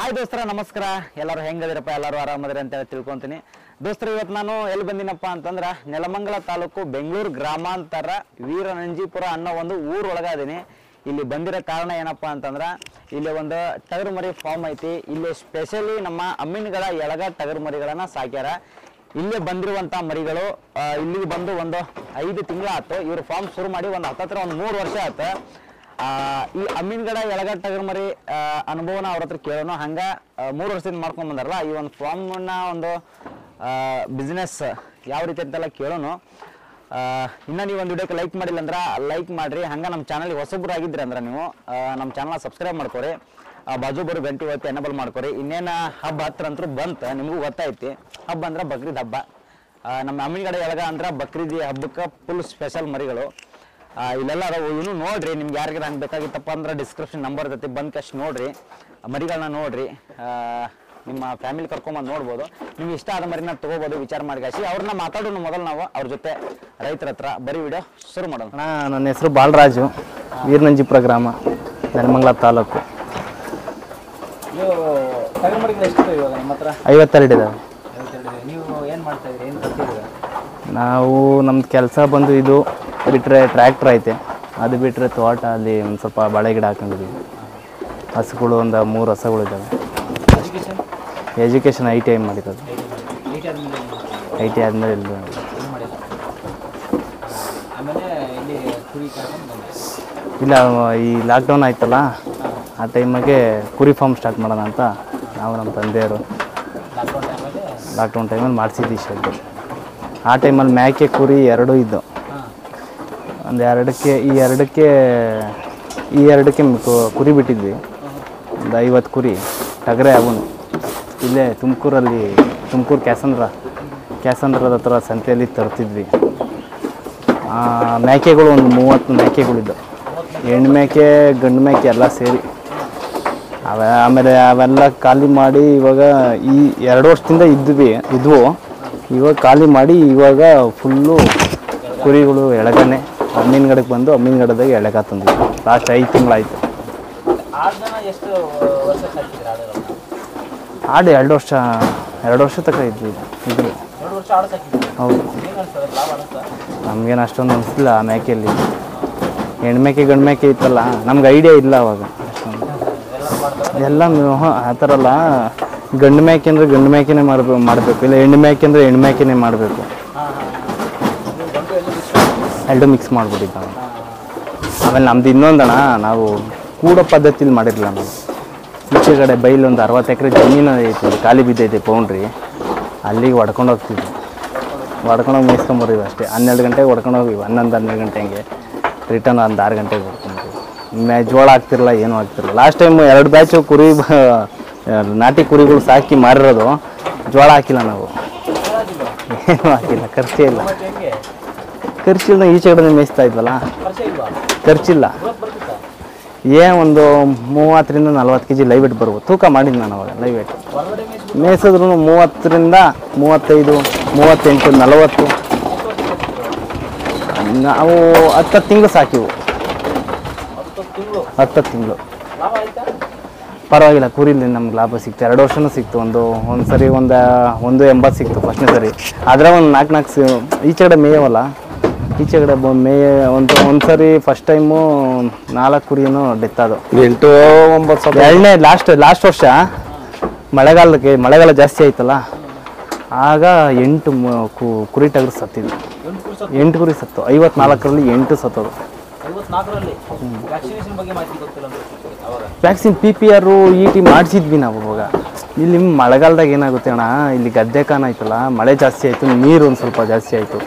Hi ದೋಸ್ತರ ನಮಸ್ಕಾರ ಎಲ್ಲರೂ ಹೆಂಗದಿರಪ್ಪ ಎಲ್ಲರೂ ಆರಾಮದಿರಿ ಅಂತ ಹೇಳಿ ತಿಳ್ಕೊಂತೀನಿ ದೋಸ್ತರು ಇವತ್ತು ನಾನು ಎಲ್ಲಿ ಬಂದಿನಪ್ಪ ಅಂತಂದ್ರೆ ನೆಲಮಂಗಲ ತಾಲೂಕು ಬೆಂಗಳೂರು ಗ್ರಾಮಾಂತರ ವೀರನಂಜೀಪುರ ಅನ್ನೋ ಒಂದು ಊರೊಳಗೆ ಅದೀನಿ ಇಲ್ಲಿ ಬಂದಿರೋ ಕಾರಣ ಏನಪ್ಪ ಅಂತಂದ್ರೆ ಇಲ್ಲಿ ಒಂದು ಟಗರು ಮರಿ ಫಾರ್ಮ್ ಐತಿ ಇಲ್ಲಿ ಸ್ಪೆಷಲಿ ನಮ್ಮ ಅಮ್ಮಿನಗಳ ಎಳಗ ಟಗರು ಮರಿಗಳನ್ನ ಸಾಕ್ಯಾರ ಇಲ್ಲೇ ಬಂದಿರುವಂತ ಮರಿಗಳು ಆ, ಇಲ್ಲಿಗೆ ಬಂದು ಒಂದು ಐದು ತಿಂಗಳಾಯ್ತು ಇವ್ರು ಫಾರ್ಮ್ ಶುರು ಮಾಡಿ ಒಂದು ಹತ್ತತ್ರ ಒಂದು ಮೂರು ವರ್ಷ ಆಯ್ತು ಆ, ಈ ಅಮೀನ್ಗಡ ಎಳಗಟ್ಟ ಟಗರ್ ಮರಿ ಆ, ಅನುಭವನ ಅವ್ರ ಹತ್ರ ಕೇಳೋಣ ಹಂಗ ಆ, ಮೂರು ವರ್ಷದಿಂದ ಮಾಡ್ಕೊಂಡ್ ಬಂದಾರಲ್ಲ ಈ ಒಂದು ಫಾರ್ಮ್ನ ಒಂದು ಬಿಸ್ನೆಸ್ ಯಾವ ರೀತಿ ಅಂತೆಲ್ಲ ಕೇಳೋಣ ಆ, ಇನ್ನ ನೀವು ಒಂದು ವಿಡಿಯೋಕ್ಕೆ ಲೈಕ್ ಮಾಡಿಲ್ಲ ಅಂದ್ರೆ ಲೈಕ್ ಮಾಡ್ರಿ ಹಂಗ ನಮ್ಮ ಚಾನಲ್ಗೆ ಹೊಸಬ್ರು ಆಗಿದ್ರಿ ಅಂದ್ರೆ ನೀವು ಆ, ನಮ್ಮ ಚಾನಲ್ ಸಬ್ಸ್ಕ್ರೈಬ್ ಮಾಡ್ಕೊರಿ ಆ, ಬಾಜು ಬರೋ ಗಂಟೆ ಹೊತ್ತು ಎನಬಲ್ ಮಾಡ್ಕೊರಿ ಇನ್ನೇನು ಹಬ್ಬ ಹತ್ರ ಅಂತೂ ಬಂತ ನಿಮಗೂ ಗೊತ್ತೈತಿ ಹಬ್ಬ ಅಂದ್ರೆ ಬಕ್ರೀದ್ ಹಬ್ಬ ಆ, ನಮ್ಮ ಅಮೀನ್ಗಡ ಎಳಗ ಅಂದ್ರೆ ಬಕ್ರೀದ್ ಹಬ್ಬಕ್ಕೆ ಫುಲ್ ಸ್ಪೆಷಲ್ ಮರಿಗಳು ಆ, ಇಲ್ಲೆಲ್ಲ ಅದಾವು ಇನ್ನು ನೋಡ್ರಿ ನಿಮ್ಗೆ ಯಾರಿಗಾರ ಹಂಗೆ ಬೇಕಾಗಿತ್ತಪ್ಪ ಅಂದ್ರೆ ಡಿಸ್ಕ್ರಿಪ್ಷನ್ ನಂಬರ್ ಇರ್ತೈತಿ ಬಂದ್ ಕಷ್ಟ ನೋಡ್ರಿ ಆ ಮರಿಗಳನ್ನ ನೋಡ್ರಿ ಆ, ನಿಮ್ಮ ಫ್ಯಾಮಿಲಿ ಕರ್ಕೊಂಬಂದು ನೋಡ್ಬೋದು ನಿಮ್ಗೆ ಇಷ್ಟ ಆದ ಮರಿನ ತಗೋಬೋದು ವಿಚಾರ ಮಾಡಿ ಕಾಶಿ ಅವ್ರನ್ನ ಮಾತಾಡೋಣ ಮೊದಲು ನಾವು ಅವ್ರ ಜೊತೆ ರೈತರ ಹತ್ರ ಬರೀ ವಿಡಿಯೋ ಶುರು ಮಾಡೋಣ ಅಣ್ಣ ನನ್ನ ಹೆಸರು ಬಾಲರಾಜು ವೀರನಂಜಿಪುರ ಗ್ರಾಮ ನೆಲಮಂಗಲ ತಾಲೂಕು ನೀವು ಟಗರ್ ಮರಿಗಳು ಎಷ್ಟು ಇವಾಗ ನಿಮ್ಮ ಹತ್ರ ಐವತ್ತೆರಡು ಇದಾವೆ ನೀವು ಏನು ಮಾಡ್ತಾ ಇದ್ರಿ ಏನು ಕಲ್ತಿದ್ದೀರಾ ನಾವು ನಮ್ದು ಕೆಲಸ ಬಂದು ಇದು ಬಿಟ್ಟರೆ ಟ್ರ್ಯಾಕ್ಟ್ರ್ ಐತೆ ಅದು ಬಿಟ್ಟರೆ ತೋಟ ಅಲ್ಲಿ ಒಂದು ಸ್ವಲ್ಪ ಬಾಳೆ ಗಿಡ ಹಾಕೊಂಡಿದ್ದೀವಿ ಹಸುಗಳು ಒಂದು ಮೂರು ಹಸುಗಳು ಇದ್ದಾವೆ education education I T I ಮಾಡಿರೋದು ಏಟ್ ಆದಮೇಲೆ ಐ ಟಿ ಆದಮೇಲೆ ಇಲ್ಲಿ ಏನು ಮಾಡಿಲ್ಲ ಆಮೇಲೆ ಇಲ್ಲಿ ಕುರಿ ಕರ್ಕೊಂಡು ಬಂದೆ ಇಲ್ಲ ಈ ಲಾಕ್ಡೌನ್ ಆಯ್ತಲ್ಲ ಆ ಟೈಮಾಗೆ ಕುರಿ ಫಾರ್ಮ್ ಸ್ಟಾರ್ಟ್ ಮಾಡೋಣ ಅಂತ ನಾವು ನಮ್ಮ ತಂದೆಯವರು ಲಾಕ್ಡೌನ್ ಟೈಮಲ್ಲಿ ಲಾಕ್ಡೌನ್ ಟೈಮಲ್ಲಿ ಮಾಡಿಸಿದ್ವಿ ಶೆಡ್ಡು ಆ ಟೈಮಲ್ಲಿ ಮೇಕೆ ಕುರಿ ಎರಡೂ ಇದ್ದವು ಹಾಂ ಒಂದು ಎರಡಕ್ಕೆ ಈ ಎರಡಕ್ಕೆ ಈ ಎರಡಕ್ಕೆ ಕು- ಕುರಿ ಬಿಟ್ಟಿದ್ವಿ ಒಂದು ಐವತ್ತು ಕುರಿ ಟಗರೆ ಅವನು ಇಲ್ಲೇ ತುಮಕೂರಲ್ಲಿ ತುಮಕೂರು ಕ್ಯಾಸಂದ್ರ ಕ್ಯಾಸಂದ್ರದ ಹತ್ರ ಸಂತೆಯಲ್ಲಿ ತರ್ತಿದ್ವಿ ಆ, ಮೇಕೆಗಳು ಒಂದು ಮೂವತ್ತು ಮೇಕೆಗಳಿದ್ದವು ಹೆಣ್ಣು ಮೇಕೆ ಗಂಡು ಮೇಕೆ ಎಲ್ಲ ಸೇರಿ ಅವ ಆಮೇಲೆ ಅವೆಲ್ಲ ಖಾಲಿ ಮಾಡಿ ಇವಾಗ ಈ ಎರಡು ವರ್ಷದಿಂದ ಇದ್ವಿ ಇದ್ವು ಇವಾಗ ಖಾಲಿ ಮಾಡಿ ಇವಾಗ ಫುಲ್ಲು ಕುರಿಗಳು ಎಳಗನೆ ಅಮ್ಮೀನ್ಗಡಕ್ಕೆ ಬಂದು ಅಮ್ಮೀನ್ಗಡದಾಗ ಎಳಗ ತಂದ್ವಿ ಲಾಸ್ಟ್ ಐದು ತಿಂಗಳಾಯ್ತು ಆಡ್ದನ ಎಷ್ಟು ವರ್ಷ ಸಾಕಿದ್ರಿ ಆಡುಗಳನ್ನ ಆಡು ಎರಡು ವರ್ಷ ಎರಡು ವರ್ಷ ತನಕ ಇದ್ವಿ ಇದ್ರು ಎರಡು ವರ್ಷ ಆಡು ಸಾಕಿದ್ರಿ ಹೌದು ಹೆಂಗೆ ಅನ್ಸ್ತದೆ ಲಾಭ ಅನಿಸ್ತಾ ನಮಗೇನು ಅಷ್ಟೊಂದು ಅನಿಸ್ಲಿಲ್ಲ ಆ ಮೇಕೆಯಲ್ಲಿ ಹೆಣ್ಮೇಕೆ ಗಂಡು ಮೇಕೆ ಇತ್ತಲ್ಲ ನಮ್ಗೆ ಐಡಿಯಾ ಇಲ್ಲ ಅವಾಗ ಅಷ್ಟೊಂದು ಎಲ್ಲ ಮಾಡ್ತಾರೆ ಎಲ್ಲ ಮ್ಯೂ- ಆ ಥರ ಅಲ್ಲ ಗಂಡು ಮೇಕೆ ಅಂದರೆ ಗಂಡು ಮೇಕೆನೇ ಮಾಡ್ಬೇಕು ಮಾಡಬೇಕು ಇಲ್ಲ ಹೆಣ್ಣು ಮೇಕೆ ಅಂದರೆ ಹೆಣ್ಣು ಮೇಕೆನೇ ಮಾಡಬೇಕು ಹಾಂ ಹಾಂ ನೀವು ಗಂಟು ಎಲ್ಲಿ ಬಿಟ್ಟು ಎರಡು ಮಿಕ್ಸ್ ಮಾಡಿಬಿಟ್ಟಿದ್ದ ಆಮೇಲೆ ನಮ್ದು ಇನ್ನೊಂದಣ ನಾವು ಕೂಡ ಪದ್ಧತಿಲಿ ಮಾಡಿರಲಿಲ್ಲ ನಾವು ಈಚೆ ಕಡೆ ಬೈಲ್ ಒಂದು ಅರವತ್ತು ಎಕರೆ ಜಮೀನು ಐತಿ ಒಂದು ಖಾಲಿ ಬಿದ್ದೈತೆ ಪೌಂಡ್ರಿ ಅಲ್ಲಿಗೆ ಹೊಡ್ಕೊಂಡು ಹೋಗ್ತಿದ್ವಿ ಹೊಡ್ಕೊಂಡೋಗಿ ಮೇಯ್ಸ್ಕೊಂಬರ್ತೀವಿ ಅಷ್ಟೇ ಹನ್ನೆರಡು ಗಂಟೆಗೆ ಹೊಡ್ಕೊಂಡು ಹೋಗಿವಿ ಹನ್ನೊಂದು ಹನ್ನೆರಡು ಗಂಟೆ ಹಂಗೆ ರಿಟರ್ನ್ ಒಂದು ಆರು ಗಂಟೆಗೆ ಹೊಡ್ಕೊಂಡ್ತೀವಿ ಮೇ ಜೋಳ ಆಗ್ತಿರಲ್ಲ ಏನೂ ಆಗ್ತಿರಲ್ಲ ಲಾಸ್ಟ್ ಟೈಮ್ ಎರಡು ಬ್ಯಾಚು ಕುರಿ ಬ- ನಾಟಿ ಕುರಿಗಳು ಸಾಕಿ ಮಾರಿರೋದು ಜೋಳ ಹಾಕಿಲ್ಲ ನಾವು ಏನೂ ಹಾಕಿಲ್ಲ ಖರ್ಚೇ ಇಲ್ಲ ಮತ್ತೆ ಹೆಂಗೆ ಖರ್ಚಿಲ್ಲ ಈಚೆ ಕಡೆ ಮೇಯಿಸ್ತಾ ಇದ್ವಲ್ಲ ವರ್ಷ ಇಲ್ವಾ ಖರ್ಚಿಲ್ಲ ಇವತ್ತು ಬರ್ತಿತ್ತಾ ಏನ್ ಒಂದು ಮೂವತ್ತರಿಂದ ನಲ್ವತ್ತು ಕೆ ಜಿ ಲೈವ್ ವೇಟ್ ಬರ್ಬೋದು ತೂಕ ಮಾಡಿದ್ದು ನಾನು ಅವಾಗ ಲೈವ್ ವೇಟ್ ಹೊರಗಡೆ ಮೇಯ್ಸ್ಬಿಟ್ಟು ಮೇಯಿಸಿದ್ರು ಮೂವತ್ತರಿಂದ ಮೂವತ್ತೈದು ಮೂವತ್ತೆಂಟು ನಲವತ್ತು ನಾವು ಹತ್ತು ತಿಂಗಳು ಸಾಕಿವು ಹತ್ತು ತಿಂಗಳು ಹತ್ತು ತಿಂಗಳು ಲಾಭ ಆಯ್ತಾ ಪರವಾಗಿಲ್ಲ ಕುರಿಲಿ ನಮ್ಗೆ ಲಾಭ ಸಿಕ್ತು ಎರಡು ವರ್ಷನೂ ಸಿಕ್ತು ಒಂದು ಒಂದು ಸರಿ ಒಂದು ಒಂದು ಎಂಬತ್ತು ಸಿಕ್ತು ಫಸ್ಟ್ನೇ ಸರಿ ಆದರೆ ಒಂದು ನಾಲ್ಕು ನಾಲ್ಕು ಸಿ ಈಚೆ ಕಡೆ ಮೇಯವಲ್ಲ ಈಚೆ ಕಡೆ ಬ- ಮೇಯ ಒಂದು ಒಂದು ಸರಿ ಫಸ್ಟ್ ಟೈಮು ನಾಲ್ಕು ಕುರಿನೂ ಡೆತ್ ಅದು ಎಂಟು ಒಂಬತ್ತು ಸಾವಿರ ಎರಡನೇ ಲಾಸ್ಟ್ ಲಾಸ್ಟ್ ವರ್ಷ ಮಳೆಗಾಲಕ್ಕೆ ಮಳೆಗಾಲ ಜಾಸ್ತಿ ಆಯ್ತಲ್ಲ ಆಗ ಎಂಟು ಮ- ಕು- ಕುರಿ ಟಗರು ಸತ್ತಿದ್ವು ಎಂಟು ಕುರಿ ಸತ್ತು ಎಂಟು ಕುರಿ ಸತ್ತು ಐವತ್ನಾಲ್ಕರಲ್ಲಿ ಎಂಟು ಸತ್ತೋದು ಐವತ್ನಾಲ್ಕರಲ್ಲಿ ವ್ಯಾಕ್ಸಿನೇಷನ್ ಬಗ್ಗೆ ಮಾಹಿತಿ ಗೊತ್ತಿಲ್ಲ ಅಂತ ಅವಾಗ vaccine P P R E T ಮಾಡಿಸಿದ್ವಿ ನಾವು ಅವಾಗ ಇಲ್ಲಿ ಮಳೆಗಾಲದಾಗ ಏನಾಗುತ್ತೆ ಅಣ್ಣ ಇಲ್ಲಿ ಗದ್ದೆ ಕಾನ ಆಯ್ತಲ್ಲ ಮಳೆ ಜಾಸ್ತಿ ಆಯಿತು ನೀರು ಒಂದು ಸ್ವಲ್ಪ ಜಾಸ್ತಿ ಆಯಿತು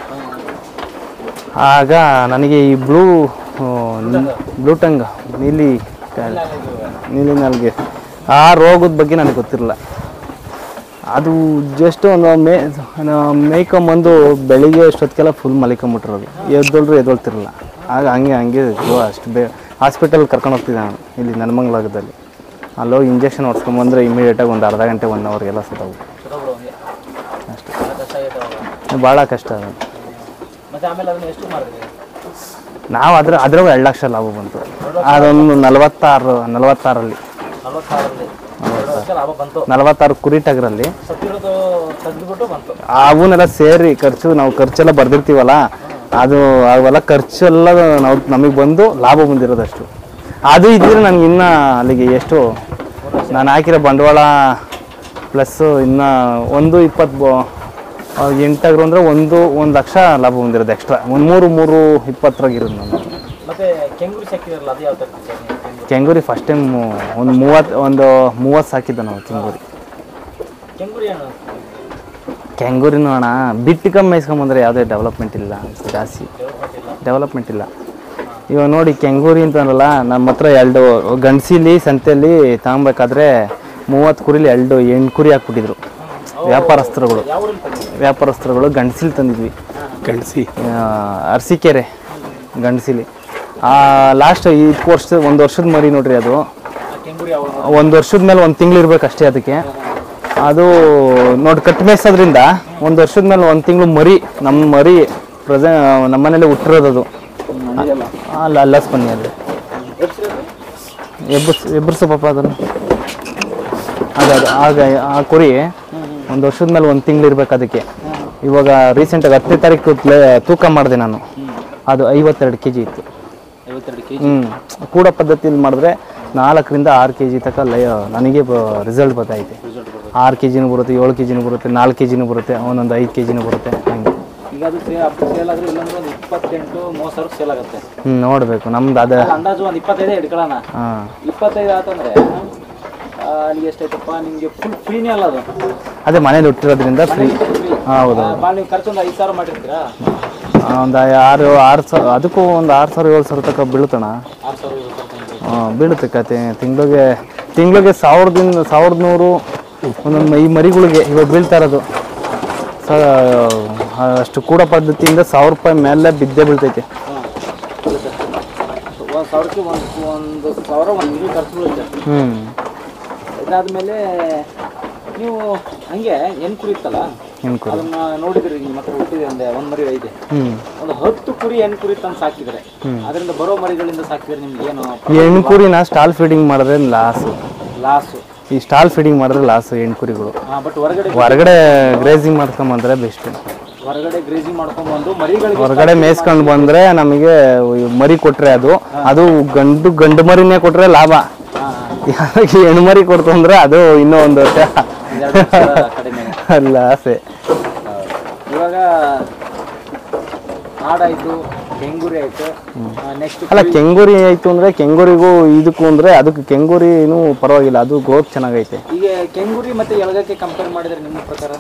ಆಗ ನನಗೆ ಈ ಬ್ಲೂ ಬ್ಲೂ ಟಂಗ್ ನೀಲಿ ಕ- ನೀಲಿ ನಾಲ್ಗೆ ಆ ರೋಗದ ಬಗ್ಗೆ ನನಗೆ ಗೊತ್ತಿರಲಿಲ್ಲ ಅದು ಜಸ್ಟ್ ಒಂದು ಮೇ ಮೇಯ್ಕೊಂಬಂದು ಬೆಳಿಗ್ಗೆ ಅಷ್ಟೊತ್ತಿಗೆಲ್ಲ ಫುಲ್ ಮಲಿಕೊಂಬಿಟ್ಟಿರೋದು ಎದ್ದೊಳ್ರು ಎದ್ದೊಳ್ತಿರಲ್ಲ ಆಗ ಹಂಗೆ ಹಂಗೆ ಜೋ ಅಷ್ಟು ಬೇ ಹಾಸ್ಪಿಟಲ್ ಕರ್ಕೊಂಡು ಹೋಗ್ತಿದ್ದೆ ನಾನು ಇಲ್ಲಿ ನೆಲಮಂಗಲದಲ್ಲಿ ಅಲ್ಲೋಗಿ ಇಂಜೆಕ್ಷನ್ ಹೊಡ್ಸ್ಕೊಂಬಂದ್ರೆ ಇಮಿಡಿಯೇಟಾಗಿ ಒಂದು ಅರ್ಧ ಗಂಟೆ ಒನ್ ಅವರ್ಗೆಲ್ಲ ಸತ್ತವು ಚಲೋ ಬಿಡು ಹಂಗೆ ಅಷ್ಟೇ ಭಾಳ ಕಷ್ಟ ಆಗೈತೆ ಅವಾಗ ಭಾಳ ಕಷ್ಟ ಅದು ಮತ್ತೆ ಆಮೇಲೆ ಅದನ್ನ ಎಷ್ಟು ಮಾಡಿದ್ರಿ ನಾವು ಅದ್ರ ಅದ್ರಾಗ ಎರಡು ಲಕ್ಷ ಲಾಭ ಬಂತು ಅದೊಂದು ನಲವತ್ತಾರು ನಲವತ್ತಾರಲ್ಲಿ ನಲ್ವತ್ತಾರರಲ್ಲಿ ಎರಡು ಅಂತ ವರ್ಷ ಲಾಭ ಬಂತು ನಲವತ್ತಾರು ಕುರಿ ಟಗರಲ್ಲಿ ಸತ್ತಿರೋದು ತೆಗೆದುಬಿಟ್ಟು ಬಂತು ಅವನ್ನೆಲ್ಲ ಸೇರಿ ಖರ್ಚು ನಾವು ಖರ್ಚೆಲ್ಲ ಬರ್ದಿರ್ತೀವಲ್ಲ ಅದು ಅವೆಲ್ಲ ಖರ್ಚೆಲ್ಲ ನಾವು ನಮಗೆ ಬಂದು ಲಾಭ ಬಂದಿರೋದಷ್ಟು ಅದು ಇದ್ದರೆ ನನಗೆ ಇನ್ನ ಅಲ್ಲಿಗೆ ಎಷ್ಟು ನಾನು ಹಾಕಿರೋ ಬಂಡವಾಳ ಪ್ಲಸ್ಸು ಇನ್ನು ಒಂದು ಇಪ್ಪತ್ತು ಎಂಟಾಗ್ರು ಅಂದರೆ ಒಂದು ಒಂದು ಲಕ್ಷ ಲಾಭ ಬಂದಿರೋದು ಎಕ್ಸ್ಟ್ರಾ ಒಂದು ಮೂರು ಮೂರು ಇಪ್ಪತ್ತರಾಗಿರೋದು ನಾನು ಮತ್ತೆ ಕೆಂಗುರಿ ಸಾಕಿರಲ್ಲ ಅದು ಯಾವ ತರ ಕೆಂಗೂರಿ ಫಸ್ಟ್ ಟೈಮ್ ಒಂದು ಮೂವತ್ತು ಒಂದು ಮೂವತ್ತು ಸಾಕಿದ್ದೆ ನಾವು ಕೆಂಗೂರಿ ಕೆಂಗುರಿ ಏನು ಕೆಂಗೂರಿನೂ ಅಣ್ಣ ಬಿಟ್ಟು ಕಮ್ಮಿ ಮೇಯ್ಸ್ಕೊಂಬಂದ್ರೆ ಯಾವುದೇ ಡೆವಲಪ್ಮೆಂಟ್ ಇಲ್ಲ ಜಾಸ್ತಿ ಡೆವಲಪ್ಮೆಂಟ್ ಇಲ್ಲ ಇವಾಗ ನೋಡಿ ಕೆಂಗೂರಿ ಅಂತಂದ್ರಲ್ಲ ನಮ್ಮ ಹತ್ರ ಎರಡು ಗಂಡಸಿಲಿ ಸಂತೆಯಲ್ಲಿ ತಗೊಬೇಕಾದ್ರೆ ಮೂವತ್ತು ಕುರಿಲಿ ಎರಡು ಎಂಟು ಕುರಿ ಹಾಕ್ಬಿಟ್ಟಿದ್ರು ವ್ಯಾಪಾರಸ್ಥರುಗಳು ಯಾವ ಊರಲ್ಲಿ ತಂದಿದ್ದೀರಿ? ವ್ಯಾಪಾರಸ್ಥರುಗಳು ಗಂಡಸಿಲಿ ತಂದಿದ್ವಿ ಗಂಡಸಿ ಆ, ಅರಸೀಕೆರೆ ಗಂಡಸಿಲಿ ಲಾಸ್ಟ್ ಈ ವರ್ಷದ ಒಂದು ವರ್ಷದ ಮರಿ ನೋಡ್ರಿ ಅದು ಆ ಕೆಂಗುರಿ ಯಾವ ಒಂದು ವರ್ಷದ ಮೇಲೆ ಒಂದು ತಿಂಗಳು ಇರ್ಬೇಕು ಅಷ್ಟೇ ಅದಕ್ಕೆ ಅದು ನೋಡಿ ಕಟ್ ಮೇಯ್ಸೋದ್ರಿಂದ ಒಂದು ವರ್ಷದ ಮೇಲೆ ಒಂದು ತಿಂಗಳು ಮರಿ ನಮ್ಮ ಮರಿ ಪ್ರೆಸೆ ನಮ್ಮ ಮನೇಲಿ ಹುಟ್ಟಿರೋದು ಅದು ಅಲ್ಲ ಅಲ್ಲಸ್ ಬನ್ನಿ ಅಲ್ಲಿ ಎಬ್ಬರ್ಸ್ ಎಬ್ಬರ್ಸು ಪಾಪ ಅದನ್ನು ಅದೇ ಅದು ಆಗ ಆ ಕುರಿ ಒಂದು ವರ್ಷದ ಮೇಲೆ ಒಂದು ತಿಂಗಳು ಇರ್ಬೇಕು ಅದಕ್ಕೆ ಇವಾಗ ರೀಸೆಂಟಾಗಿ ಹತ್ತನೇ ತಾರೀಕು ತ್ಲೆ- ತೂಕ ಮಾಡಿದೆ ನಾನು ಅದು ಐವತ್ತೆರಡು ಕೆ ಜಿ ಇತ್ತು ಐವತ್ತೆರಡು ಕೆ ಹ್ಞೂ ಕೂಡ ಪದ್ಧತಿಯಲ್ಲಿ ಮಾಡಿದ್ರೆ ನಾಲ್ಕರಿಂದ ಆರು ಕೆ ಜಿ ತನಕ ಲಯ ನನಗೆ ರಿಸಲ್ಟ್ ಬರ್ತೈತೆ ಆರು ಕೆ ಜಿನೂ ಬರುತ್ತೆ ಏಳು ಕೆ ಜಿನೂ ಬರುತ್ತೆ ನಾಲ್ಕು ಕೆ ಜಿನೂ ಬರುತ್ತೆ ಒಂದೊಂದು ಐದು ಕೆ ಜಿನೂ ಬರುತ್ತೆ ಹಂಗೆ ಈಗ ಅದು ಸೇ ಹಬ್ಬ ಸೇಲ್ ಆದ್ರೆ ಇಲ್ಲಾಂದ್ರೆ ಒಂದು ಇಪ್ಪತ್ತೆಂಟು ಮೂವತ್ತು ಸಾವಿರ ಸೇಲ್ ಆಗುತ್ತೆ ಹ್ಞೂ ನೋಡಬೇಕು ನಮ್ದು ಅದು ಅಲ್ಲ, ಅಂದಾಜು ಒಂದು ಇಪ್ಪತ್ತೈದೇ ಹಿಡ್ಕೊಳ್ಳೋಣ ಹಾಂ ಇಪ್ಪತ್ತೈದು ಆತಂದ್ರೆ ಆ, ಅಲ್ಲಿಗೆ ಎಷ್ಟಾಯ್ತಪ್ಪ ನಿಮಗೆ ಫುಲ್ ಫ್ರೀನೇ ಅಲ್ಲ ಅದು ಅದೇ ಮನೇಲಿ ಹುಟ್ಟಿರೋದ್ರಿಂದ ಫ್ರೀ ಹೌದು ಬಾ ನೀವು ಖರ್ಚು ಒಂದು ಐದು ಸಾವಿರ ಮಾಡಿರ್ತೀರಾ ಒಂದು ಆರು ಆರು ಸಾವಿರ ಅದಕ್ಕೂ ಒಂದು ಆರು ಸಾವಿರ ಏಳು ಸಾವಿರ ತನಕ ಬೀಳುತ್ತಣ್ಣ ಆರು ಸಾವಿರ ಏಳು ಸಾವಿರ ತನಕ. ಹಾಂ ಬೀಳುತ್ತೆ ಕತೆ ತಿಂಗಳಿಗೆ ತಿಂಗಳಿಗೆ ಸಾವಿರದಿಂದ ಸಾವಿರದ ನೂರು ಒಂದೊಂದು ಈ ಮರಿಗಳಿಗೆ ಇವಾಗ ಬೀಳ್ತಾ ಇರೋದು ಸ ಅಷ್ಟು ಕೂಡ ಪದ್ಧತಿಯಿಂದ ಸಾವಿರ ರೂಪಾಯಿ ಮೇಲೆ ಬಿದ್ದೇ ಬೀಳ್ತೈತೆ ಹಾಂ ಒಂದು ಸಾವಿರಕ್ಕೆ ಒಂದು ಒಂದು ಸಾವಿರ ಒಂದು ತಿಂಗಳು ಖರ್ಚು ಬೀಳುತ್ತೆ ಹ್ಞೂ ಇದಾದ್ಮೇಲೆ ನೀವು ಹಂಗೆ ಏನು ಕುರಿ ಇತ್ತಲ್ಲ ಏನು ಕುರಿ ಅದನ್ನ ನೋಡಿದ್ರಿ ನಿಮ್ಮ ಹತ್ರ ಹುಟ್ಟಿದೆ ಒಂದೇ ಒಂದು ಮರಿ ಐತೆ ಹ್ಞೂ ಒಂದು ಹತ್ತು ಕುರಿ ಹೆಣ್ಣು ಕುರಿ ತಂದು ಸಾಕಿದ್ರೆ ಅದರಿಂದ ಬರೋ ಮರಿಗಳಿಂದ ಸಾಕಿದ್ರೆ ನಿಮ್ಗೆ ಏನು ಹೆಣ್ಣು ಕುರಿನ ಸ್ಟಾಲ್ ಫೀಡಿಂಗ್ ಮಾಡಿದ್ರೆ ಲಾಸು ಲಾಸು ಈ ಸ್ಟಾಲ್ ಫೀಡಿಂಗ್ ಮಾಡಿದ್ರೆ ಲಾಸು ಹೆಣ್ಣು ಕುರಿಗಳು ಬಟ್ ಹೊರಗಡೆ ಹೊರಗಡೆ ಗ್ರೇಸಿಂಗ್ ಮಾಡ್ಕೊಂಬಂದ್ರೆ ಬೆಸ್ಟ್ ಹೊರಗಡೆ ಗ್ರೇಜಿಂಗ್ ಮಾಡ್ಕೊಂಡ್ಬಂದು ಮರಿಗಳಿಗೆ ಹೊರಗಡೆ ಮೇಯ್ಸ್ಕೊಂಡು ಬಂದ್ರೆ ನಮಗೆ ಈ ಮರಿ ಕೊಟ್ರೆ ಅದು ಅದು ಗಂಡು ಗಂಡು ಮರಿನೇ ಕೊಟ್ರೆ ಲಾಭ ಹಾಂ ಯಾರಿಗೆ ಹೆಣ್ಣು ಮರಿ ಕೊಡ್ತು ಅಂದ್ರೆ ಅದು ಇನ್ನೂ ಒಂದು ವರ್ಷ ಎರಡು ಸಾವಿರ ಕಡಿಮೆ ಲಾಸೆ ಇವಾಗ ಆಡಾಯ್ತು ಕೆಂಗುರಿ ಆಯ್ತು ನೆಕ್ಸ್ಟ್ ಅಲ್ಲ ಕೆಂಗೂರಿ ಆಯ್ತು ಅಂದ್ರೆ ಕೆಂಗೂರಿಗೂ ಇದಕ್ಕೂ ಅಂದ್ರೆ ಅದಕ್ಕೆ ಕೆಂಗೂರಿನೂ ಪರವಾಗಿಲ್ಲ ಅದು ಗ್ರೋತ್ ಚೆನ್ನಾಗೈತೆ ಈಗ ಕೆಂಗುರಿ ಮತ್ತೆ ಎಳಗಕ್ಕೆ ಕಂಪೇರ್ ಮಾಡಿದ್ರೆ ನಿಮ್ಮ ಪ್ರಕಾರ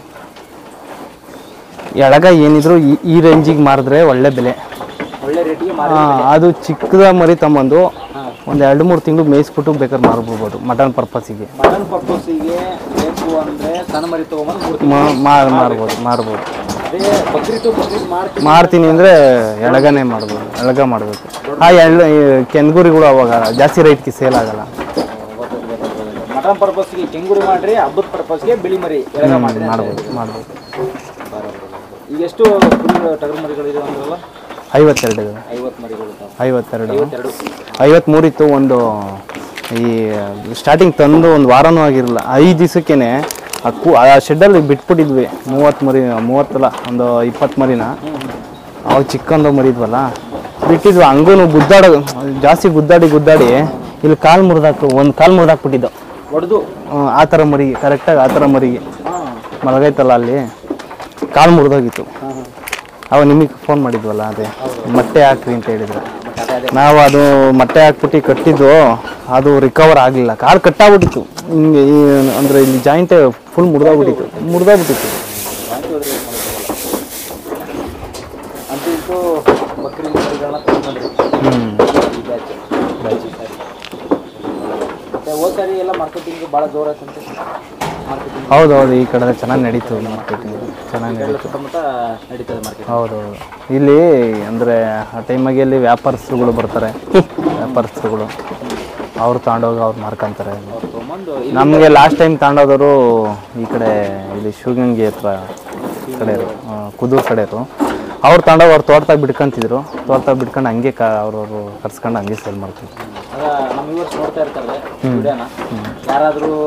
ಎಳಗ ಏನಿದ್ರು ಈ- ಈ ರೇಂಜಿಗೆ ಮಾರಿದ್ರೆ ಒಳ್ಳೆ ಬೆಲೆ ಒಳ್ಳೆ ರೇಟಿಗೆ ಮಾರಿ ಆ, ಅದು ಚಿಕ್ಕದ ಮರಿ ತಮ್ಮಂದು ಹಾಂ ಒಂದು ಎರಡು ಮೂರು ತಿಂಗಳು ಮೇಯಿಸ್ಬಿಟ್ಟು ಬೇಕಾದ್ರೆ ಮಾರ್ಬೋದು ಮಟನ್ ಪರ್ಪಸ್ಸಿಗೆ ಮಟನ್ ಪರ್ಪಸ್ಸಿಗೆ ಬೇಕು ಅಂದ್ರೆ ಸಣ್ಣ ಮರಿ ತಗೊಂಬಂದು ಮೂರು ತಿಂಗಳು ಮಾರ್ಬೋದು ಮಾರ್ಬೋದು ಅದೇ ಬಕ್ರೀತು ಬಕ್ರೀದ್ ಮಾಡ್ತೀವಿ ಮಾರ್ತೀನಿ ಅಂದರೆ ಎಳಗನೇ ಮಾಡ್ಬೋದು ಎಳಗ ಮಾಡಬೇಕು ಆ ಎಳ್ಳು ಈ ಕೆಂಗೂರಿಗಳು ಅವಾಗ ಜಾಸ್ತಿ ರೈಟ್ಗೆ ಸೇಲ್ ಆಗಲ್ಲ ಮಟನ್ ಪರ್ಪಸ್ಗೆ ಕೆಂಗುರಿ ಮಾಡ್ರಿ ಹಬ್ಬದ ಪರ್ಪಸ್ಗೆ ಬಿಳಿ ಮರಿ ಎಳಗ ಮಾಡ್ರಿ ಅಂತ ಮಾಡ್ಬೋದು ಮಾಡ್ಬೋದು ಈಗ ಎಷ್ಟು ಕುರಿ ಟಗರು ಮರಿಗಳಿದೆ ಅಂದ್ರಲ್ಲ ಐವತ್ತೆರಡು ಇದೆ. ಐವತ್ತು ಮರಿಗಳು ಇದಾವೆ ಐವತ್ತೆರಡು ಐವತ್ತೆರಡು ಐವತ್ಮೂರಿತ್ತು ಒಂದು ಈ ಸ್ಟಾರ್ಟಿಂಗ್ ತಂದು ಒಂದು ವಾರನೂ ಆಗಿರಲಿಲ್ಲ ಐದು ದಿವಸಕ್ಕೇನೆ ಆ ಕು ಆ ಶೆಡ್ಡಲ್ಲಿ ಬಿಟ್ಬಿಟ್ಟಿದ್ವಿ ಮೂವತ್ತು ಮರಿ ಮೂವತ್ತಲ್ಲ ಒಂದು ಇಪ್ಪತ್ತು ಮರಿನ ಅವಾಗ ಚಿಕ್ಕಂದು ಮರಿದ್ವಲ್ಲ ಬಿಟ್ಟಿದ್ವಿ ಹಂಗೂ ಗುದ್ದಾಡ ಜಾಸ್ತಿ ಗುದ್ದಾಡಿ ಗುದ್ದಾಡಿ ಇಲ್ಲಿ ಕಾಲು ಮುರಿದಾಕು ಒಂದು ಕಾಲು ಮುರಿದಾಕ್ಬಿಟ್ಟಿದ್ದು ಹೊಡೆದು ಆ ಥರ ಮರಿಗೆ ಕರೆಕ್ಟಾಗಿ ಆ ಥರ ಮರಿಗೆ ಹಾಂ ಮಲಗೈತಲ್ಲ ಅಲ್ಲಿ ಕಾಲು ಮುರಿದೋಗಿತ್ತು ಹಾಂ ಹಾಂ ಅವಾಗ ನಿಮಗೆ ಫೋನ್ ಮಾಡಿದ್ವಲ್ಲ ಅದೇ ಮೊಟ್ಟೆ ಹಾಕ್ರಿ ಅಂತ ಹೇಳಿದ್ರು ಅದೇ ಅದೇ ನಾವು ಅದು ಮೊಟ್ಟೆ ಹಾಕ್ಬಿಟ್ಟು ಕಟ್ಟಿದ್ದು ಅದು ರಿಕವರ್ ಆಗಲಿಲ್ಲ ಕಾಲು ಕಟ್ಟಾಗ್ಬಿಟ್ಟಿತ್ತು ಹಿಂಗೆ ಈ ಅಂದರೆ ಇಲ್ಲಿ ಜಾಯಿಂಟೇ ಫುಲ್ ಮುರಿದೋಗ್ಬಿಟ್ಟಿತ್ತು ಮುರಿದೋಗ್ಬಿಟ್ಟಿತ್ತು ಆಯ್ತು ಅದ್ರಲ್ಲಿ ಏನ್ ಮಾಡೋಕ್ಕಾಗಲ್ಲ. ಅಂತೂ ಇಂತೂ ಬಕ್ರಿ ಮರಿಗಳನ್ನ ತಗೊಂಡ್ರಿ ಹ್ಞೂ ಈ ಬ್ಯಾಚ್ ಬ್ಯಾಚ್ ಸರಿ ಮತ್ತೆ ಹೋದ ಸಾರಿ ಎಲ್ಲ ಮಾರ್ಕೆಟಿಂಗ್ ಭಾಳ ಜೋರಾಯ್ತಂತೆ ಮಾರ್ಕೆಟಿಂಗ್ ಹೌದು ಹೌದು ಈ ಕಡೆ ಚೆನ್ನಾಗಿ ನಡೀತು ಮಾರ್ಕೆಟಿಂಗ್ ಚೆನ್ನಾಗಿ ಎಲ್ಲ ನಡೀತು ಸುತ್ತಮುತ್ತ ನಡೀತದೆ ಮಾರ್ಕೆಟ್ ಹೌದು ಹೌದು ಇಲ್ಲಿ ಅಂದರೆ ಆ ಟೈಮಾಗೆ ಇಲ್ಲಿ ವ್ಯಾಪಾರಸ್ಥರುಗಳು ಬರ್ತಾರೆ ವ್ಯಾಪಾರಸ್ಥರುಗಳು ಅವ್ರು ತಗೊಂಡೋಗಿ ಅವ್ರು ಮಾರ್ಕೊಂತಾರೆ ಅವ್ರು ತೊಗೊಂಬಂದು ಇಲ್ಲಿ ನಮಗೆ ಲಾಸ್ಟ್ ಟೈಮ್ ತಗೊಂಡೋದವರು ಈ ಕಡೆ ಇಲ್ಲಿ ಶಿವಗಂಗೆ ಹತ್ರ ಈ ಕಡೆ ಕುದೂರು ಕಡೆಯವರು ಅವ್ರು ತಗೊಂಡೋಗಿ ಅವ್ರು ತೋಟದಾಗ ಬಿಡ್ಕೊಂತಿದ್ರು ತೋಟದಾಗ ಬಿಡ್ಕೊಂಡು ಹಂಗೆ ಕ ಅವ್ರವ್ರು ಕರ್ಸ್ಕೊಂಡು ಹಂಗೆ ಸೇಲ್ ಮಾಡ್ತಿದ್ರು ಅದ ನಮ್ಮ ಇವ್ರು ನೋಡ್ತಾ ಇರ್ತಾರೆ ವಿಡಿಯೋನ ಯಾರಾದರೂ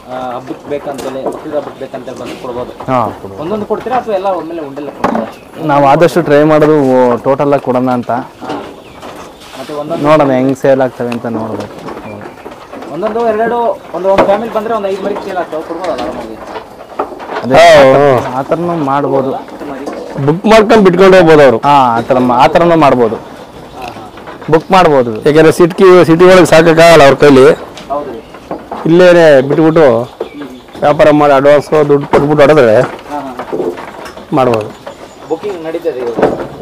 ಹಬ್ಬಕ್ಕೆ ಬೇಕಂತೇಳಿ ಬಕ್ರೀದ್ ಹಬ್ಬಕ್ಕೆ ಬೇಕಂತೇಳಿ ಬಂದು ಕೊಡ್ಬೋದು ಹಾಂ ಒಂದೊಂದು ಕೊಡ್ತೀರಾ ಅಥವಾ ಎಲ್ಲ ಒಮ್ಮೆಲೆ ಉಂಡೆಲ್ಲ ಕೊಡ್ತೀರಾ ನಾವು ಆದಷ್ಟು ಟ್ರೈ ಮಾಡೋದು ಟೋಟಲ್ ಆಗಿ ಕೊಡೋಣ ಅಂತ ಮತ್ತೆ ಒಂದೊಂದು ನೋಡೋಣ ಹೆಂಗ್ ಸೇಲ್ ಆಗ್ತವೆ ಅಂತ ನೋಡ್ಬೇಕು ಒಂದೊಂದು ಎರಡೆರಡು ಒಂದು ಒಂದು ಫ್ಯಾಮಿಲಿ ಬಂದರೆ ಒಂದು ಐದು ಮರಿ ಸೇಲ್ ಆಗ್ತಾವೆ ಕೊಡ್ಬೋದಲ್ಲ ಆರಾಮಾಗಿ ಅದೇ ಆ ಥರನೂ ಮಾಡ್ಬೋದು ಬುಕ್ ಮಾಡ್ಕೊಂಡು ಬಿಟ್ಕೊಂಡು ಹೋಗ್ಬೋದು ಅವರು ಹಾಂ ಆ ಥರ ಆ ಥರನೂ ಮಾಡ್ಬೋದು ಬುಕ್ ಮಾಡ್ಬೋದು ಯಾಕಂದ್ರೆ ಸಿಟಿ ಸಿಟಿ ಒಳಗೆ ಸಾಕಾಗಲ್ಲ ಅವ್ರ ಕೈಲಿ ಹೌದು ರೀ ಇಲ್ಲೇ ಬಿಟ್ಬಿಟ್ಟು ವ್ಯಾಪಾರ ಮಾಡಿ ಅಡ್ವಾನ್ಸ್ ದುಡ್ಡು ಕೊಟ್ಬಿಟ್ಟು ಹೊಡೆದ್ರೆ ಹಾಂ ಹಾಂ ಮಾಡ್ಬೋದು ಬುಕ್ಕಿಂಗ್ ನಡೀತದೆ ಇವಾಗ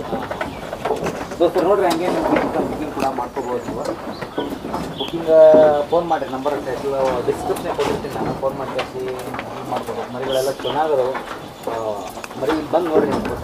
ದೋಸ್ತರು ನೋಡ್ರಿ ಹಂಗೆ ಬುಕ್ಕಿಂಗ್ ಕೂಡ ಮಾಡ್ಕೋಬೋದು ನೀವು ಬುಕ್ಕಿಂಗ್ ಫೋನ್ ಮಾಡಿರಿ ನಂಬರ್ ಡಿಸ್ಕ್ರಿಪ್ಷನ್ ಕೊಟ್ಟಿರ್ತೀನಿ ನಾನು ಫೋನ್ ಮಾಡಿ ಕಳಿಸಿ ಮಾಡ್ಬೋದು ಮರಿಗಳೆಲ್ಲ ಚೆನ್ನಾಗದವು ಆ, ಮರಿ ಇಲ್ಲಿ ಬಂದು ನೋಡ್ರಿ ನೀವು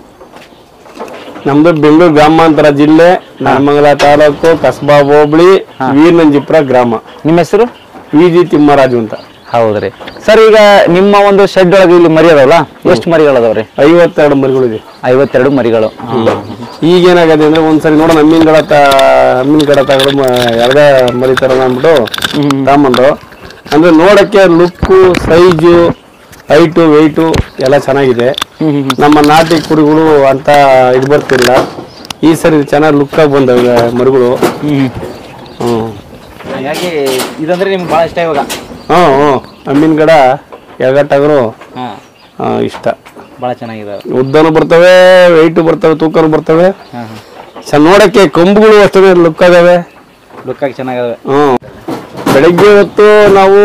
ನಮ್ದು ಬೆಂಗಳೂರು ಗ್ರಾಮಾಂತರ ಜಿಲ್ಲೆ ನಾಮಂಗಲ ತಾಲೂಕು ಕಸ್ಬಾ ಹೋಬಳಿ ವೀರನಂಜಿಪುರ ಗ್ರಾಮ ನಿಮ್ಮ ಹೆಸರು ವಿ ಜಿ ತಿಮ್ಮರಾಜು ಅಂತ ಹೌದ್ರಿ ಸರ್ ಈಗ ನಿಮ್ಮ ಒಂದು ಶೆಡ್ ಒಳಗೆ ಇಲ್ಲಿ ಮರಿ ಅದಾವಲ್ಲ ಎಷ್ಟು ಮರಿಗಳದಾವ್ರಿ ಐವತ್ತೆರಡು ಮರಿಗಳಿದೆ ಐವತ್ತೆರಡು ಮರಿಗಳು ಈಗೇನಾಗದೆ ಅಂದ್ರೆ ಒಂದ್ಸರಿ ನೋಡೋಣ ಅಮ್ಮಿನ ಗಡ ತ ಅಮ್ಮಿನ ಗಡ ತಗೊಂಡು ಎರ್ಗ ಮರಿ ತರ ಅಂದ್ಬಿಟ್ಟು ತಗೊಂಬಂದು ಅಂದ್ರೆ ನೋಡಕ್ಕೆ ಲುಕ್ಕು ಸೈಜು ಹೈಟು ವೆಯ್ಟು ಎಲ್ಲ ಚೆನ್ನಾಗಿದೆ ನಮ್ಮ ನಾಟಿ ಕುರಿಗಳು ಅಂತ ಇದು ಬರ್ತಿಲ್ಲ ಈ ಸರಿ ಚೆನ್ನಾಗಿ ಲುಕ್ ಆಗಿ ಬಂದವೆ ಮರಿಗಳು ಹ್ಮ್ ಹಾಗಾಗಿ ಇದಂದ್ರೆ ನಿಮ್ಗೆ ಭಾಳ ಇಷ್ಟ ಇವಾಗ ಹ್ಞೂ ಹ್ಞೂ ಅಮ್ಮಿನ ಗಡ ಎರ್ಗಟ್ಟಾಗರು ಹಾಂ ಇಷ್ಟ ಭಾಳ ಚೆನ್ನಾಗಿದಾವೆ ಉದ್ದನು ಬರ್ತವೆ ವೆಯ್ಟು ಬರ್ತವೆ ತೂಕನು ಬರ್ತವೆ ಹಾಂ ಹಾಂ ಚೆನ್ನ ನೋಡಕ್ಕೆ ಕೊಂಬುಗಳು ಅಷ್ಟೇ ಲುಕ್ ಆಗವೆ ಲುಕ್ಕಾಗಿ ಚೆನ್ನಾಗದಾವೆ ಹ್ಞೂ ಬೆಳಗ್ಗೆ ಹೊತ್ತು ನಾವು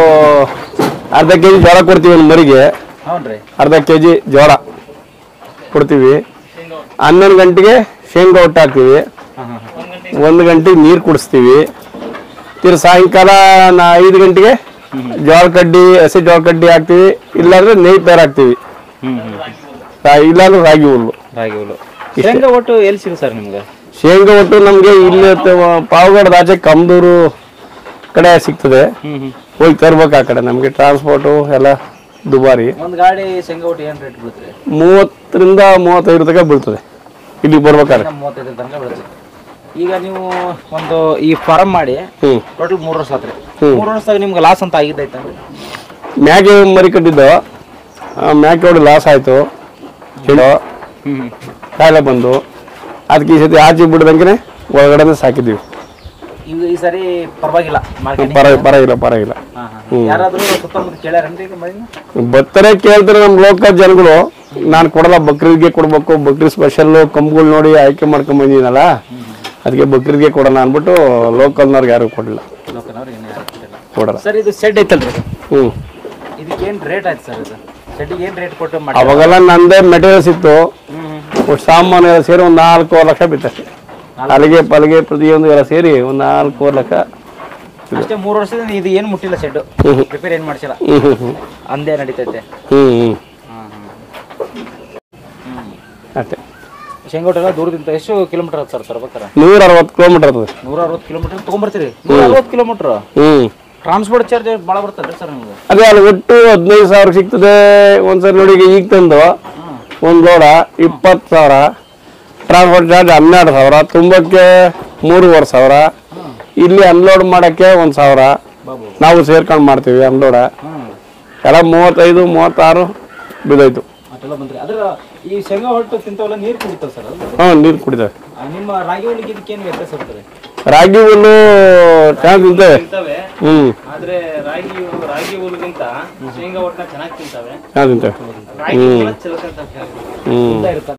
ಅರ್ಧ ಕೆ ಜಿ ಜೋಳ ಕೊಡ್ತೀವಿ ಒಂದು ಮರಿಗೆ ಹ್ಞೂ ರೀ ಅರ್ಧ ಕೆ ಜಿ ಜೋಳ ಕೊಡ್ತೀವಿ ಹನ್ನೊಂದು ಗಂಟೆಗೆ ಶೇಂಗಾ ಒಟ್ಟು ಹಾಕ್ತೀವಿ ಹಾಂ ಹಾಂ ಒಂದು ಗಂಟೆಗೆ ನೀರು ಕುಡಿಸ್ತೀವಿ ತಿರು ಸಾಯಂಕಾಲ ನಾ ಐದು ಗಂಟೆಗೆ ಜೋಳ ಕಡ್ಡಿ ಹಸಿ ಜೋಳ ಕಡ್ಡಿ ಹಾಕ್ತೀವಿ ಇಲ್ಲಾಂದ್ರೆ ನೇಯ್ ಪೇರ್ ಹಾಕ್ತೀವಿ ಹ್ಞೂ ಹ್ಞೂ ರಾ- ಇಲ್ಲಾಂದ್ರೆ ರಾಗಿ ಹುಲ್ಲು ರಾಗಿ ಹುಲ್ಲು ಶೇಂಗಾ ಒಟ್ಟು ಎಲ್ಲಿ ಸಿಗುತ್ತೆ ಸರ್ ನಿಮ್ಗೆ ಶೇಂಗಾ ಒಟ್ಟು ನಮಗೆ ಇಲ್ಲಿ ತ- ಪಾವಗಡದ ಆಚೆ ಕಮ್ದೂರು ಕಡೆ ಸಿಗ್ತದೆ ಹ್ಞೂ ಹ್ಞೂ ಹೋಗಿ ತರ್ಬೇಕು ಆ ಕಡೆ ನಮಗೆ ಟ್ರಾನ್ಸ್ಪೋರ್ಟು ಎಲ್ಲ ದುಬಾರಿ ಒಂದು ಗಾಡಿ ಶೇಂಗಾ ಒಟ್ಟು ಏನು ರೇಟ್ ಬೀಳುತ್ತೆ ರೀ ಮೂವತ್ತರಿಂದ ಮೂವತ್ತೈದು ತನಕ ಬೀಳ್ತದೆ ಇಲ್ಲಿಗೆ ಬರ್ಬೇಕಾದ್ರೆ ನಮ್ಮ ಮೂವತ್ತೈದು ತನಕ ಬೀಳುತ್ತೆ ಈಗ ನೀವು ಒಂದು ಈ ಫಾರಮ್ ಮಾಡಿ ಹ್ಞೂ ಟೋಟಲ್ ಮೂರು ವರ್ಷ ಆತ್ರಿ ಹ್ಮ್. ಮೂರು ವರ್ಷದಾಗ ನಿಮ್ಗೆ ಲಾಸ್ ಅಂತ ಆಗಿದ್ದೈತಂದ್ರೆ ಮ್ಯಾಕೆ ಮರಿ ಕಟ್ಟಿದ್ದು ಆ ಮ್ಯಾಕೆ ಹೊಡಿ ಲಾಸ್ ಆಯಿತು ಚೆಂಡು ಹ್ಞೂ ಕಾಯಿಲೆ ಬಂದು ಅದಕ್ಕೆ ಈ ಸತಿ ಆಚೆ ಬಿಡ್ದಂಗೆ ಒಳಗಡೆ ಸಾಕಿದ್ವಿ ಈಗ ಈ ಸರಿ ಪರವಾಗಿಲ್ಲ ಮಾರ್ಕೆಟ್ ಪರ ಪರವಾಗಿಲ್ಲ ಪರವಾಗಿಲ್ಲ ಹಾಂ ಹಾಂ ಯಾರಾದರೂ ಸುತ್ತಮುತ್ತ ಕೇಳ್ಯಾರೇನ್ರಿ ಈಗ ಮಳಿನ ಬರ್ತಾರೆ ಕೇಳ್ತಾರೆ ನಮ್ಮ ಲೋಕಲ್ ಜನಗಳು ನಾನು ಕೊಡಲ್ಲ ಬಕ್ರೀದ್ಗೆ ಕೊಡ್ಬೇಕು ಬಕ್ರೀದ್ ಸ್ಪೆಷಲ್ ಕಂಬುಗಳು ನೋಡಿ ಆಯ್ಕೆ ಮಾಡ್ಕೊಂಡ್ ಬಂದಿದ್ದೀನಲ್ಲ ಅದಕ್ಕೆ ಬಕ್ರೀದ್ಗೆ ಕೊಡೋಣ ಅಂದ್ಬಿಟ್ಟು ಲೋಕಲ್ನವ್ರಿಗೆ ಯಾರು ಕೊಡಲಿಲ್ಲ ಲೋಕನವ್ರು ಏನು ಯಾರು ಕೊಟ್ಟಿಲ್ಲ ಕೊಡಲ್ಲ ಸರ್ ಇದು ಸೆಡ್ ಐತಲ್ರಿ ಹ್ಞೂ ಇದಕ್ಕೆ ಏನು ರೇಟ್ ಆಯ್ತು ಸರ್ ಇದು ಸೆಡ್ಡಿಗೆ ಏನು ರೇಟ್ ಕೊಟ್ಟು ಮಾಡಿ ಅವಾಗೆಲ್ಲ ನಂದೇ ಮೆಟೀರಿಯಲ್ಸ್ ಇತ್ತು ಹ್ಞೂ ಒಟ್ಟು ಸಾಮಾನು ಎಲ್ಲ ಸೇರಿ ಒಂದು ನಾಲ್ಕೂವರೆ ಲಕ್ಷ ಬಿತ್ತಷ್ಟೆ ಅಲ್ಲಿಗೆ ಪಲಿಗೆ ಪ್ರತಿಯೊಂದು ಎಲ್ಲ ಸೇರಿ ಒಂದು ನಾಲ್ಕೂವರೆ ಲಕ್ಷ ಅಷ್ಟೇ ಮೂರು ವರ್ಷದಿಂದ ಇದು ಏನು ಮುಟ್ಟಿಲ್ಲ ಸೆಡ್ ಹ್ಮ್ ಹ್ಮ್. ರಿಪೇರ್ ಏನು ಮಾಡಿಸಿಲ್ಲ ಹ್ಞೂ ಹ್ಞೂ ಹ್ಞೂ ಅಂದೇ ನಡೀತೈತೆ ಹ್ಞೂ ಹ್ಞೂ ಹಾಂ ಹಾಂ ಅಷ್ಟೇ ಶೇಂಗೋಟೆಲ್ಲ ದೂರದಿಂದ ಎಷ್ಟು ಕಿಲೋಮೀಟರ್ ಆಗುತ್ತೆ ಸರ್ ತರ್ಬೇಕಾರೆ ನೂರ ಅರವತ್ತು ಕಿಲೋಮೀಟರ್ ಆಗ್ತದೆ ನೂರ ಅರವತ್ತು ಕಿಲೋಮೀಟರ್ ತೊಗೊಂಬರ್ತೀರಿ ನೂರ ಅರವತ್ತು ಕಿಲೋಮೀಟ್ರ್ ಹ್ಞೂ ಟ್ರಾನ್ಸ್ಪೋರ್ಟ್ ಚಾರ್ಜ್ ಭಾಳ ಬರ್ತದೆ ಸರ್ ನಿಮ್ಗೆ ಅದೇ ಅಲ್ಲಿ ಒಟ್ಟು ಹದಿನೈದು ಸಾವಿರ ಸಿಗ್ತದೆ ಒಂದ್ಸರಿ ನೋಡಿ ಈಗ ಈಗ ತಂದು ಒಂದು ಲೋಡ ಇಪ್ಪತ್ತು ಸಾವಿರ ಟ್ರಾನ್ಸ್ಪೋರ್ಟ್ ಚಾರ್ಜ್ ಹನ್ನೆರಡು ಸಾವಿರ ತುಂಬಕ್ಕೆ ಮೂರುವರೆ ಸಾವಿರ ಇಲ್ಲಿ ಅನ್ಲೋಡ್ ಮಾಡೋಕ್ಕೆ ಒಂದು ಸಾವಿರ ಬಾಬು ನಾವು ಸೇರ್ಕೊಂಡು ಮಾಡ್ತೀವಿ ಅನ್ಲೋಡ ಹ್ಞೂ ಎಲ್ಲ ಮೂವತ್ತೈದು ಮೂವತ್ತಾರು ಬಿದ್ದೋಯ್ತು ಅಷ್ಟೆಲ್ಲ ಬಂದ್ರಿ ಅದ್ರ ಈ ಶೇಂಗಾ ಹೊಟ್ಟು ತಿಂತವಲ್ಲ ನೀರು ಕುಡಿತಾವೆ ಸರ್ ಅದು ಹ್ಞೂ ನೀರು ಕುಡಿತೇವೆ ಆ, ನಿಮ್ಮ ರಾಗಿ ಹುಲ್ಲಿಗೆ ಇದಕ್ಕೆ ಏನು ವ್ಯತ್ಯಾಸ ಇರ್ತದೆ ರಾಗಿ ಹುಲ್ಲು ಚೆನ್ನಾಗಿ ತಿಂತೇವೆ ತಿಂತವೆ ಹ್ಞೂ ಆದ್ರೆ ರಾಗಿ ರಾಗಿ ಹುಲ್ಗಿಂತ ಶೇಂಗಾ ಒಟ್ಟ ಚೆನ್ನಾಗಿ ತಿಂತವೆ ಚೆನ್ನಾಗಿ ತಿಂತೇವೆ ರಾಗಿ ಹುಲ್ಲ ಚಿಲಕ ಅಂತ ಹ್ಞೂ ಇರ್ತದೆ